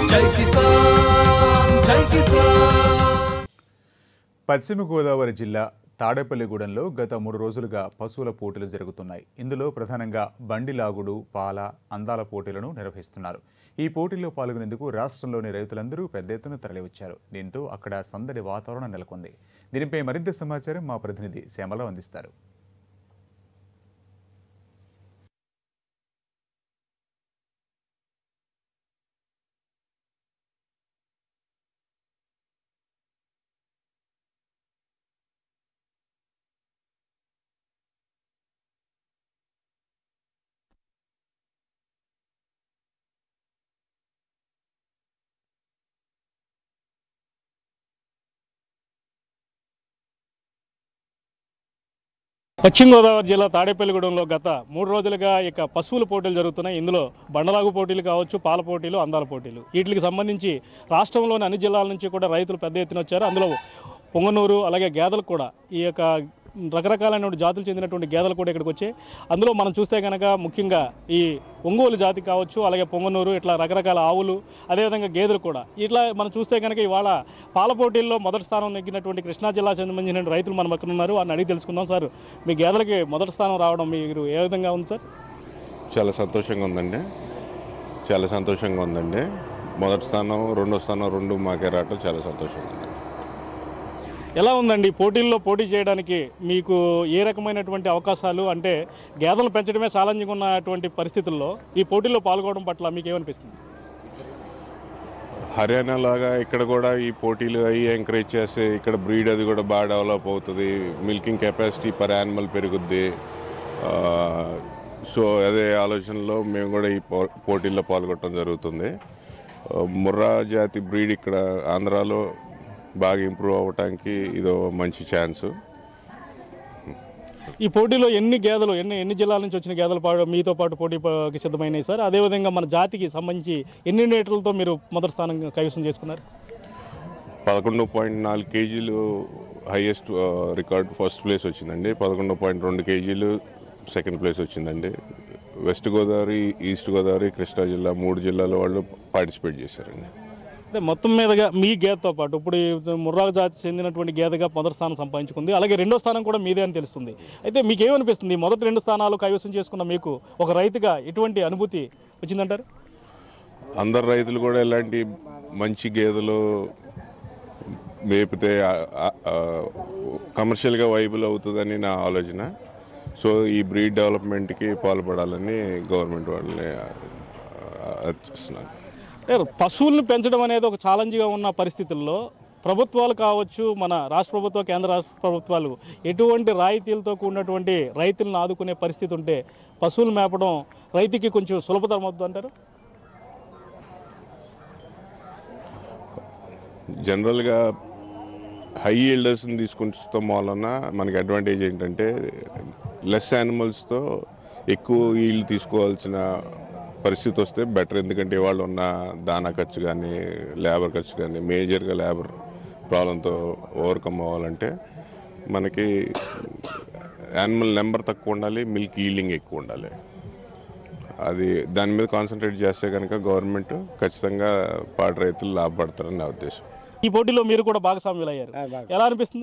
జై కిసాన్ జై కిసాన్ పశ్చిమ గోదావరి జిల్లా తాడేపల్లిగూడెంలో గత మూడు రోజులుగా పశువుల పోటీలు జరుగుతున్నాయి ఇందులో ప్రధానంగా బండి లాగుడు పాల అందాల పోటీలను నిర్వహిస్తున్నారు ఈ పోటీల్లో పాల్గొనేందుకు రాష్ట్రంలోని రైతులందరూ పెద్ద ఎత్తున తరలివచ్చారు దీంతో అక్కడ సందడి వాతావరణం నెలకొంది దీనిపై మరింత సమాచారం మా ప్రతినిధి శ్యామల అందిస్తారు పశ్చిమ గోదావరి జిల్లా తాడేపల్లిగూడెంలో గత మూడు రోజులుగా ఇక పశువుల పోటీలు జరుగుతున్నాయి ఇందులో బండలాగు పోటీలు కావచ్చు పాల పోటీలు అందాల పోటీలు వీటికి సంబంధించి రాష్ట్రంలోని అన్ని జిల్లాల నుంచి కూడా రైతులు పెద్ద ఎత్తున వచ్చారు అందులో పొంగనూరు అలాగే గేదెలు కూడా ఈ యొక్క రకరకాలైన జాతులు చెందినటువంటి గేదెలు కూడా ఇక్కడికి వచ్చాయి అందులో మనం చూస్తే కనుక ముఖ్యంగా ఈ ఒంగోలు జాతి కావచ్చు అలాగే పొంగనూరు ఇట్లా రకరకాల ఆవులు అదేవిధంగా గేదెలు కూడా ఇట్లా మనం చూస్తే కనుక ఇవాళ పాల పోటీల్లో మొదటి స్థానం నెగ్గినటువంటి కృష్ణా జిల్లా సంబంధించిన రైతులు మన పక్కన ఉన్నారు వారిని అడిగి తెలుసుకుందాం సార్ మీ గేదెలకి మొదటి స్థానం రావడం మీరు ఏ విధంగా ఉంది సార్ చాలా సంతోషంగా ఉందండి చాలా సంతోషంగా ఉందండి మొదటి స్థానం రెండో స్థానం రెండు మాకే రావటం చాలా సంతోషంగా ఉంది ఎలా ఉందండి పోటీల్లో పోటీ చేయడానికి మీకు ఏ రకమైనటువంటి అవకాశాలు అంటే గేదెలు పెంచడమే ఛాలెంజింగ్ ఉన్నటువంటి పరిస్థితుల్లో ఈ పోటీల్లో పాల్గొనడం పట్ల మీకు ఏమనిపిస్తుంది హర్యానా లాగా ఇక్కడ కూడా ఈ పోటీలు అవి ఎంకరేజ్ చేస్తే ఇక్కడ బ్రీడ్ అది కూడా బాగా డెవలప్ అవుతుంది మిల్కింగ్ కెపాసిటీ పర్ యానిమల్ పెరుగుద్ది ఆ, సో అదే ఆలోచనలో మేము కూడా ఈ పో పోటీల్లో పాల్గొనడం జరుగుతుంది ఆ, ముర్రా జాతి బ్రీడ్ ఇక్కడ ఆంధ్రాలో బాగా ఇంప్రూవ్ అవ్వటానికి ఇదో మంచి ఛాన్స్ ఈ పోటీలో ఎన్ని గేదెలు ఎన్ని ఎన్ని జిల్లాల నుంచి వచ్చిన గేదెలు పాటు మీతో పాటు పోటీకి సిద్ధమైనాయి సార్ అదేవిధంగా మన జాతికి సంబంధించి ఎన్ని లీటర్లతో మీరు మొదటి స్థానం కైవసం చేసుకున్నారు పదకొండు పాయింట్ నాలుగు కేజీలు హైయెస్ట్ రికార్డ్ ఫస్ట్ ప్లేస్ వచ్చిందండి పదకొండు పాయింట్ రెండు కేజీలు సెకండ్ ప్లేస్ వచ్చిందండి వెస్ట్ గోదావరి ఈస్ట్ గోదావరి కృష్ణా జిల్లా మూడు జిల్లాల వాళ్ళు పార్టిసిపేట్ చేశారండి అంటే మొత్తం మీదుగా మీ గేదెతో పాటు ఇప్పుడు ఈ ముర్రా జాతి చెందినటువంటి గేదెగా మొదటి స్థానం సంపాదించుకుంది అలాగే రెండో స్థానం కూడా మీదే అని తెలుస్తుంది అయితే మీకు ఏమనిపిస్తుంది ఈ మొదటి రెండు స్థానాలు కైవసం చేసుకున్న మీకు ఒక రైతుగా ఎటువంటి అనుభూతి వచ్చిందంటారు అందరు రైతులు కూడా ఇలాంటి మంచి గేదెలు మేపితే కమర్షియల్గా వైబుల్ అవుతుందని నా ఆలోచన సో ఈ బ్రీడ్ డెవలప్మెంట్కి పాల్పడాలని గవర్నమెంట్ వాళ్ళని అర్చిస్తున్నాను అంటే పశువులను పెంచడం అనేది ఒక ఛాలెంజ్గా ఉన్న పరిస్థితుల్లో ప్రభుత్వాలు కావచ్చు మన రాష్ట్ర ప్రభుత్వ కేంద్ర రాష్ట్ర ప్రభుత్వాలు ఎటువంటి రాయితీలతో కూడినటువంటి రైతులను ఆదుకునే పరిస్థితి ఉంటే పశువులు మేపడం రైతుకి కొంచెం సులభతరం అవుతుంది అంటారు జనరల్గా హై ఈల్డర్స్ని తీసుకుంటాం వలన మనకి అడ్వాంటేజ్ ఏంటంటే లెస్ యానిమల్స్తో ఎక్కువ ఈల్డ్ తీసుకోవాల్సిన పరిస్థితి వస్తే బెటర్ ఎందుకంటే వాళ్ళు ఉన్న దానా ఖర్చు కానీ లేబర్ ఖర్చు కానీ మేజర్గా లేబర్ ప్రాబ్లంతో ఓవర్కమ్ అవ్వాలంటే మనకి యానిమల్ నెంబర్ తక్కువ ఉండాలి మిల్క్ ఈల్డింగ్ ఎక్కువ ఉండాలి అది దాని మీద కాన్సన్ట్రేట్ చేస్తే కనుక గవర్నమెంట్ ఖచ్చితంగా పాడి రైతులు లాభపడతారని నా ఉద్దేశం ఈ పోటీలో మీరు కూడా భాగస్వామ్యులు అయ్యారు ఎలా అనిపిస్తుంది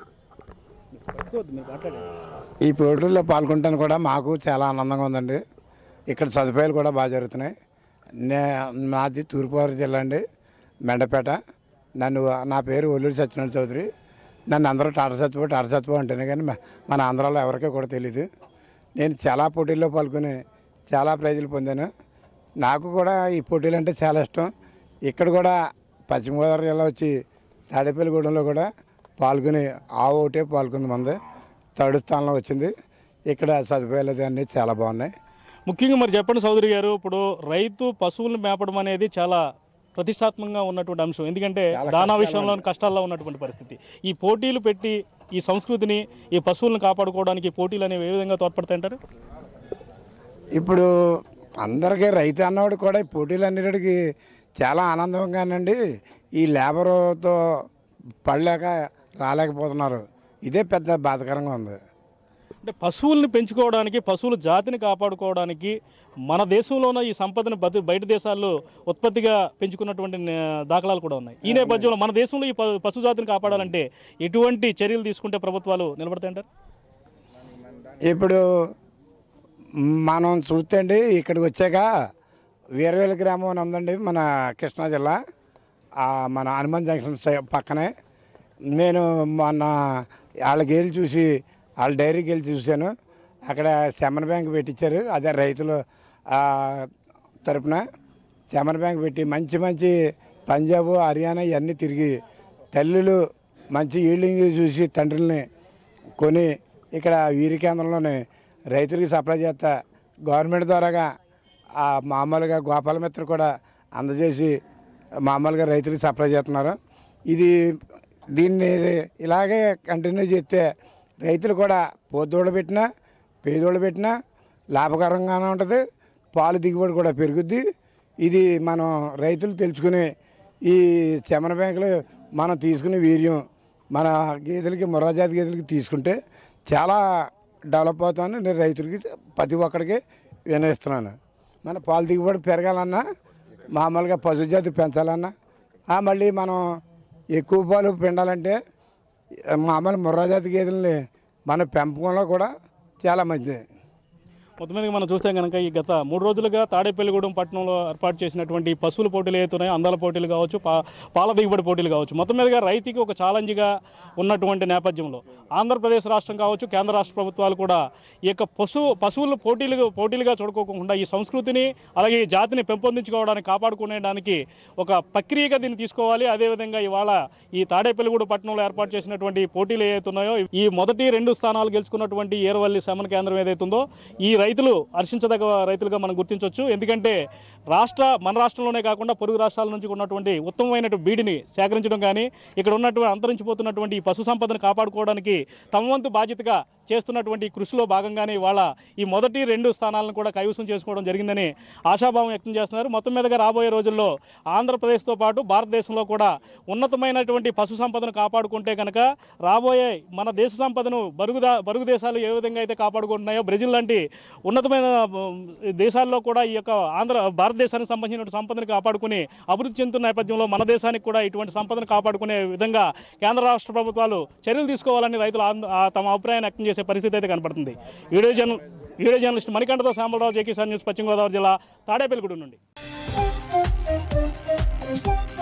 ఈ పోటీల్లో పాల్గొనడానికి కూడా మాకు చాలా ఆనందంగా ఉందండి ఇక్కడ సదుపాయాలు కూడా బాగా జరుగుతున్నాయి నే నాది తూర్పుగోదావరి జిల్లా అండి మెండపేట నన్ను నా పేరు ఒల్లూరి సత్యనారాయణ చౌదరి నన్ను అందరూ టాటా సత్యపో టాటా సత్యపో అంటేనే కానీ మ- మన ఆంధ్రాలో ఎవరికీ కూడా తెలియదు నేను చాలా పోటీల్లో పాల్గొని చాలా ప్రైజులు పొందాను నాకు కూడా ఈ పోటీలు అంటే చాలా ఇష్టం ఇక్కడ కూడా పశ్చిమ గోదావరి జిల్లా వచ్చి తాడేపల్లిగూడెంలో కూడా పాల్గొని ఆ ఒకటే పాల్గొంది మంది థర్డ్ స్థానంలో వచ్చింది ఇక్కడ సదుపాయాలు అది అన్నీ చాలా బాగున్నాయి ముఖ్యంగా మరి చెప్పండి చౌదరి గారు ఇప్పుడు రైతు పశువులను మేపడం అనేది చాలా ప్రతిష్టాత్మకంగా ఉన్నటువంటి అంశం ఎందుకంటే దానా విషయంలో కష్టాల్లో ఉన్నటువంటి పరిస్థితి ఈ పోటీలు పెట్టి ఈ సంస్కృతిని ఈ పశువులను కాపాడుకోవడానికి ఈ పోటీలు అనేవి ఏ విధంగా తోడ్పడతాయంటారు ఇప్పుడు అందరికీ రైతు అన్నవాడు కూడా ఈ పోటీలు అన్నిటికి చాలా ఆనందంగానండి ఈ లేబర్తో పడలేక రాలేకపోతున్నారు ఇదే పెద్ద బాధకరంగా ఉంది అంటే పశువుల్ని పెంచుకోవడానికి పశువుల జాతిని కాపాడుకోవడానికి మన దేశంలోన ఈ సంపదను బతి బయట దేశాల్లో ఉత్పత్తిగా పెంచుకున్నటువంటి నే- దాఖలాలు కూడా ఉన్నాయి ఈ నేపథ్యంలో మన దేశంలో ఈ ప- పశు జాతిని కాపాడాలంటే ఎటువంటి చర్యలు తీసుకుంటే ప్రభుత్వాలు నిలబడతాయంటారు ఇప్పుడు మనం చూస్తే అండి ఇక్కడికి వచ్చాక వీరవేల గ్రామం అని ఉందండి మన కృష్ణా జిల్లా ఆ మన హనుమాన్ జంక్షన్ సై- పక్కనే నేను మొన్న వాళ్ళ గేలు చూసి వాళ్ళ డైరీకి వెళ్ళి చూశాను అక్కడ సెమన్ బ్యాంక్ పెట్టించారు అదే రైతులు ఆ, తరపున సెమన్ బ్యాంక్ పెట్టి మంచి మంచి పంజాబ్ హర్యానా ఇవన్నీ తిరిగి తల్లులు మంచి ఈల్డింగ్ చూసి తండ్రుల్ని కొని ఇక్కడ వీరి కేంద్రంలోనే రైతులకి సప్లై చేస్తా గవర్నమెంట్ ద్వారాగా ఆ మామూలుగా గోపాల మిత్ర కూడా అందజేసి మామూలుగా రైతులకి సప్లై చేస్తున్నారు ఇది దీన్ని ఇలాగే కంటిన్యూ చేస్తే రైతులు కూడా పొద్దుోళ్ళు పెట్టినా పేదోళ్ళు పెట్టినా లాభకరంగానే ఉంటుంది పాలు దిగుబడి కూడా పెరుగుద్ది ఇది మనం రైతులు తెలుసుకుని ఈ శమన బ్యాంకులు మనం తీసుకునే వీర్యం మన గేదెలకి మొర్రాజాతి గేదెలకి తీసుకుంటే చాలా డెవలప్ అవుతామని నేను రైతులకి ప్రతి ఒక్కడికి వినయిస్తున్నాను మన పాలు దిగుబడి పెరగాలన్నా మామూలుగా పశుజాతి పెంచాలన్నా ఆ, మళ్ళీ మనం ఎక్కువ పాలు పిండాలంటే మామూలు ముర్రాజాతి గేదెలని మన పెంపకంలో కూడా చాలా మంచిది మొత్తం మీద మనం చూస్తే కనుక ఈ గత మూడు రోజులుగా తాడేపల్లిగూడెం పట్టణంలో ఏర్పాటు చేసినటువంటి ఈ పశువుల పోటీలు ఏతున్నాయో అందాల పోటీలు కావచ్చు పా పాల దిగుబడి పోటీలు కావచ్చు మొత్తం మీదుగా రైతుకి ఒక ఛాలెంజ్గా ఉన్నటువంటి నేపథ్యంలో ఆంధ్రప్రదేశ్ రాష్ట్రం కావచ్చు కేంద్ర రాష్ట్ర ప్రభుత్వాలు కూడా ఈ యొక్క పశువు పశువులు పోటీలు పోటీలుగా చూడుకోకుండా ఈ సంస్కృతిని అలాగే ఈ జాతిని పెంపొందించుకోవడానికి కాపాడుకునేడానికి ఒక ప్రక్రియగా దీన్ని తీసుకోవాలి అదేవిధంగా ఇవాళ ఈ తాడేపల్లిగూడ పట్టణంలో ఏర్పాటు చేసినటువంటి పోటీలు ఏవైతున్నాయో ఈ మొదటి రెండు స్థానాలు గెలుచుకున్నటువంటి ఏరవల్లి శమన కేంద్రం ఏదైతుందో ఈ రైతులు హర్షించదగ్గ రైతులుగా మనం గుర్తించవచ్చు ఎందుకంటే రాష్ట్ర మన రాష్ట్రంలోనే కాకుండా పొరుగు రాష్ట్రాల నుంచి ఉన్నటువంటి ఉత్తమమైనటువంటి బీడిని సేకరించడం కానీ ఇక్కడ ఉన్నటువంటి అంతరించిపోతున్నటువంటి ఈ పశు సంపదను కాపాడుకోవడానికి తమ వంతు బాధ్యతగా చేస్తున్నటువంటి ఈ కృషిలో భాగంగానే ఇవాళ ఈ మొదటి రెండు స్థానాలను కూడా కైవసం చేసుకోవడం జరిగిందని ఆశాభావం వ్యక్తం చేస్తున్నారు మొత్తం మీదుగా రాబోయే రోజుల్లో ఆంధ్రప్రదేశ్తో పాటు భారతదేశంలో కూడా ఉన్నతమైనటువంటి పశు సంపదను కాపాడుకుంటే కనుక రాబోయే మన దేశ సంపదను బరుగుదా బరుగు దేశాలు ఏ విధంగా అయితే కాపాడుకుంటున్నాయో బ్రెజిల్ లాంటి ఉన్నతమైన ఉమ్, దేశాల్లో కూడా ఈ యొక్క ఆంధ్ర భారతదేశానికి సంబంధించిన సంపదను కాపాడుకుని అభివృద్ధి చెందుతున్న నేపథ్యంలో మన దేశానికి కూడా ఇటువంటి సంపదను కాపాడుకునే విధంగా కేంద్ర రాష్ట్ర ప్రభుత్వాలు చర్యలు తీసుకోవాలని రైతులు ఆంద- ఆ తమ అభిప్రాయాన్ని వ్యక్తం చేసే పరిస్థితి అయితే కనపడుతుంది వీడియో జర్నల్ వీడియో జర్నలిస్ట్ మణికంఠతో శ్యామలరావు జేకీ సార్ న్యూస్ పశ్చిమ గోదావరి జిల్లా తాడేపల్లిగూడెం నుండి